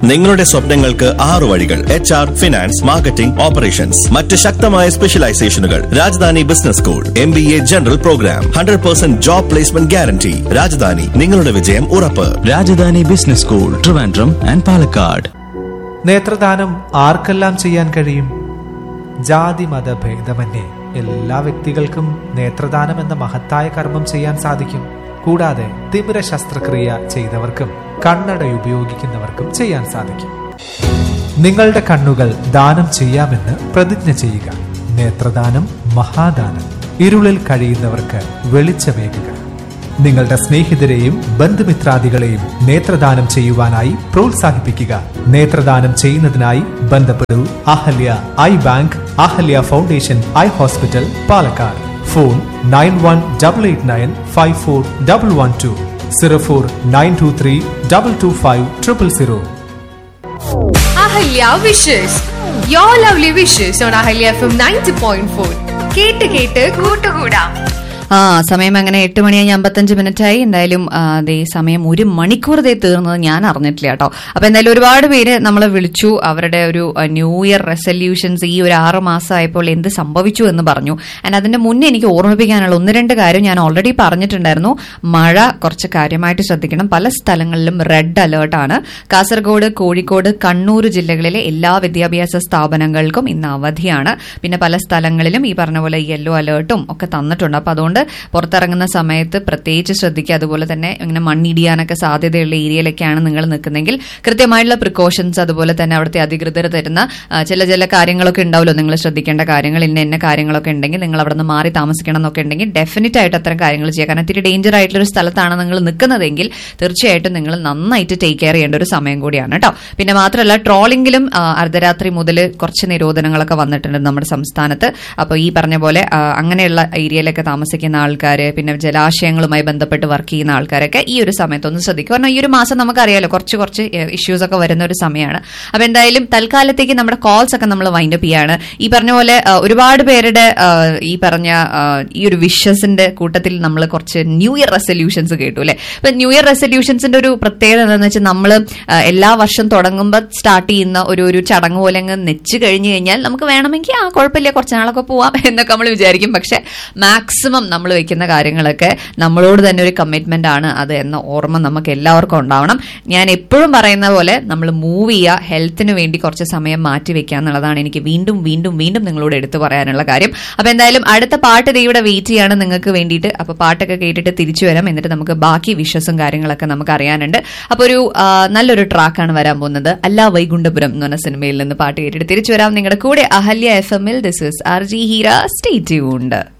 നിങ്ങളുടെ സ്വപ്നങ്ങൾക്ക് ആറു വഴികൾ H R finance marketing operations മറ്റ് ശക്തമായ സ്പെഷ്യലൈസേഷനുകൾ Rajadhani business school M B A general program hundred percent job placement guarantee Rajadhani നിങ്ങളുടെ വിജയം ഉറപ്പ് Rajadhani business school Trivandrum and Palakkad നേത്രദാനം ആർക്കെല്ലാം ചെയ്യാൻ കഴിയും ജാതി മത ഭേദമന്യേ എല്ലാ വ്യക്തികൾക്കും നേത്രദാനം എന്ന മഹത്തായ കർമ്മം ചെയ്യാൻ സാധിക്കും കൂടാതെ തിമിര ശസ്ത്രക്രിയ ചെയ്തവർക്കും കണ്ണട ഉപയോഗിക്കുന്നവർക്കും ചെയ്യാൻ സാധിക്കും നിങ്ങളുടെ കണ്ണുകൾ ദാനം ചെയ്യാമെന്ന് പ്രതിജ്ഞ ചെയ്യുക നേത്രദാനം മഹാദാനം ഇരുളിൽ കഴിയുന്നവർക്ക് വെളിച്ചമേകുക നിങ്ങളുടെ സ്നേഹിതരെയും ബന്ധുമിത്രാദികളെയും നേത്രദാനം ചെയ്യുവാനായി പ്രോത്സാഹിപ്പിക്കുക നേത്രദാനം ചെയ്യുന്നതിനായി ബന്ധപ്പെടൂ Ahalya eye bank Ahalya foundation eye hospital Palakkad phone nine one double eight nine five four double one two zero four nine two three double two five triple zero Ahalya wishes you lovely wishes on Ahalya F M ninety point four കേട്ട് കേട്ട് കൂട്ടുകൂടാം ആ സമയം അങ്ങനെ എട്ട് മണിയായി അമ്പത്തഞ്ച് മിനിറ്റായി എന്തായാലും ആ, ദേ സമയം ഒരു മണിക്കൂർ ദേ തീർന്നത് ഞാൻ അറിഞ്ഞിട്ടില്ല കേട്ടോ അപ്പൊ എന്തായാലും ഒരുപാട് പേര് നമ്മളെ വിളിച്ചു അവരുടെ ഒരു ന്യൂ ഇയർ റെസൊല്യൂഷൻസ് ഈ ഒരു ആറ് മാസമായപ്പോൾ എന്ത് സംഭവിച്ചു എന്ന് പറഞ്ഞു ആൻഡ് അതിന്റെ മുന്നേ എനിക്ക് ഓർമ്മിപ്പിക്കാനുള്ള ഒന്ന് രണ്ട് കാര്യം ഞാൻ ഓൾറെഡി പറഞ്ഞിട്ടുണ്ടായിരുന്നു മഴ കുറച്ച് കാര്യമായിട്ട് ശ്രദ്ധിക്കണം പല സ്ഥലങ്ങളിലും റെഡ് അലേർട്ടാണ് കാസർഗോഡ് കോഴിക്കോട് കണ്ണൂർ ജില്ലകളിലെ എല്ലാ വിദ്യാഭ്യാസ സ്ഥാപനങ്ങൾക്കും ഇന്ന് അവധിയാണ് പിന്നെ പല സ്ഥലങ്ങളിലും ഈ പറഞ്ഞ പോലെ യെല്ലോ അലേർട്ടും ഒക്കെ തന്നിട്ടുണ്ട് അപ്പൊ അതുകൊണ്ട് പുറത്തിറങ്ങുന്ന സമയത്ത് പ്രത്യേകിച്ച് ശ്രദ്ധിക്കുക അതുപോലെ തന്നെ ഇങ്ങനെ മണ്ണിടിയാനൊക്കെ സാധ്യതയുള്ള ഏരിയയിലൊക്കെയാണ് നിങ്ങൾ നിൽക്കുന്നെങ്കിൽ കൃത്യമായിട്ടുള്ള പ്രിക്കോഷൻസ് അതുപോലെ തന്നെ അവിടുത്തെ അധികൃതർ തരുന്ന ആ, ചില ചില കാര്യങ്ങളൊക്കെ ഉണ്ടാവുമല്ലോ നിങ്ങൾ ശ്രദ്ധിക്കേണ്ട കാര്യങ്ങൾ ഇന്ന ഇന്ന കാര്യങ്ങളൊക്കെ ഉണ്ടെങ്കിൽ നിങ്ങൾ അവിടെ നിന്ന് മാറി താമസിക്കണം എന്നൊക്കെ ഉണ്ടെങ്കിൽ ഡെഫിനറ്റ് ആയിട്ട് അത്തരം കാര്യങ്ങൾ ചെയ്യുക കാരണം ഇത്തിരി ഡേഞ്ചർ ആയിട്ടുള്ള ഒരു സ്ഥലത്താണ് നിങ്ങൾ നിൽക്കുന്നതെങ്കിൽ തീർച്ചയായിട്ടും നിങ്ങൾ നന്നായിട്ട് ടേക്ക് കെയർ ചെയ്യേണ്ട ഒരു സമയം കൂടിയാണ് കേട്ടോ പിന്നെ മാത്രമല്ല ട്രോളിംഗിലും ആ, അർദ്ധരാത്രി മുതൽ കുറച്ച് നിരോധനങ്ങളൊക്കെ വന്നിട്ടുണ്ട് നമ്മുടെ സംസ്ഥാനത്ത് അപ്പോൾ ഈ പറഞ്ഞ പോലെ ആ, അങ്ങനെയുള്ള ഏരിയയിലൊക്കെ താമസിക്കുന്ന ആൾക്കാർ പിന്നെ ജലാശയങ്ങളുമായി ബന്ധപ്പെട്ട് വർക്ക് ചെയ്യുന്ന ആൾക്കാരൊക്കെ ഈ ഒരു സമയത്തൊന്ന് ശ്രദ്ധിക്കുക കാരണം ഈ ഒരു മാസം നമുക്കറിയാലോ കുറച്ച് കുറച്ച് ഇഷ്യൂസ് ഒക്കെ വരുന്ന ഒരു സമയമാണ് അപ്പൊ എന്തായാലും തൽക്കാലത്തേക്ക് നമ്മുടെ കോൾസ് ഒക്കെ നമ്മൾ വൈൻഡപ്പ് ചെയ്യാണ് ഈ പറഞ്ഞ പോലെ ആ, ഒരുപാട് പേരുടെ ആ, ഈ പറഞ്ഞ ആ, ഈ ഒരു വിഷസിന്റെ കൂട്ടത്തിൽ നമ്മൾ കുറച്ച് ന്യൂ ഇയർ റെസൊല്യൂഷൻസ് കേട്ടു അല്ലെ ഇപ്പൊ ന്യൂ ഇയർ റെസൊല്യൂഷൻസിന്റെ ഒരു പ്രത്യേകത എന്താണെന്ന് വെച്ചാൽ നമ്മൾ എല്ലാ വർഷം തുടങ്ങുമ്പോൾ സ്റ്റാർട്ട് ചെയ്യുന്ന ഒരു ഒരു ചടങ്ങ് പോലെ അങ്ങ് നെച്ച് കഴിഞ്ഞു കഴിഞ്ഞാൽ നമുക്ക് വേണമെങ്കിൽ ആ കുഴപ്പമില്ല കുറച്ച് നാളൊക്കെ പോവാം എന്നൊക്കെ നമ്മൾ വിചാരിക്കും പക്ഷെ മാക്സിമം നമ്മൾ വെക്കുന്ന കാര്യങ്ങളൊക്കെ നമ്മളോട് തന്നെ ഒരു കമ്മിറ്റ്മെന്റ് ആണ് അത് എന്ന ഓർമ്മ നമുക്ക് എല്ലാവർക്കും ഉണ്ടാവണം ഞാൻ എപ്പോഴും പറയുന്ന പോലെ നമ്മൾ മൂവ് ചെയ്യുക ഹെൽത്തിന് വേണ്ടി കുറച്ച് സമയം മാറ്റി വെക്കുക എന്നുള്ളതാണ് എനിക്ക് വീണ്ടും വീണ്ടും വീണ്ടും നിങ്ങളോട് എടുത്തു പറയാനുള്ള കാര്യം അപ്പൊ എന്തായാലും അടുത്ത പാട്ട് ദേ ഇവിടെ വെയിറ്റ് ചെയ്യാണ് നിങ്ങൾക്ക് വേണ്ടിയിട്ട് അപ്പൊ പാട്ടൊക്കെ കേട്ടിട്ട് തിരിച്ചു വരാം എന്നിട്ട് നമുക്ക് ബാക്കി വിഷസും കാര്യങ്ങളൊക്കെ നമുക്ക് അറിയാനുണ്ട് അപ്പൊ ഒരു ആ, നല്ലൊരു ട്രാക്കാണ് വരാൻ പോകുന്നത് അല്ല വൈകുണ്ഠപുരം എന്ന് പറഞ്ഞ സിനിമയിൽ നിന്ന് പാട്ട് കേട്ടിട്ട് തിരിച്ചു വരാം നിങ്ങളുടെ കൂടെ അഹല്യ എഫ് എമ്മിൽ this is R G Heera stay tuned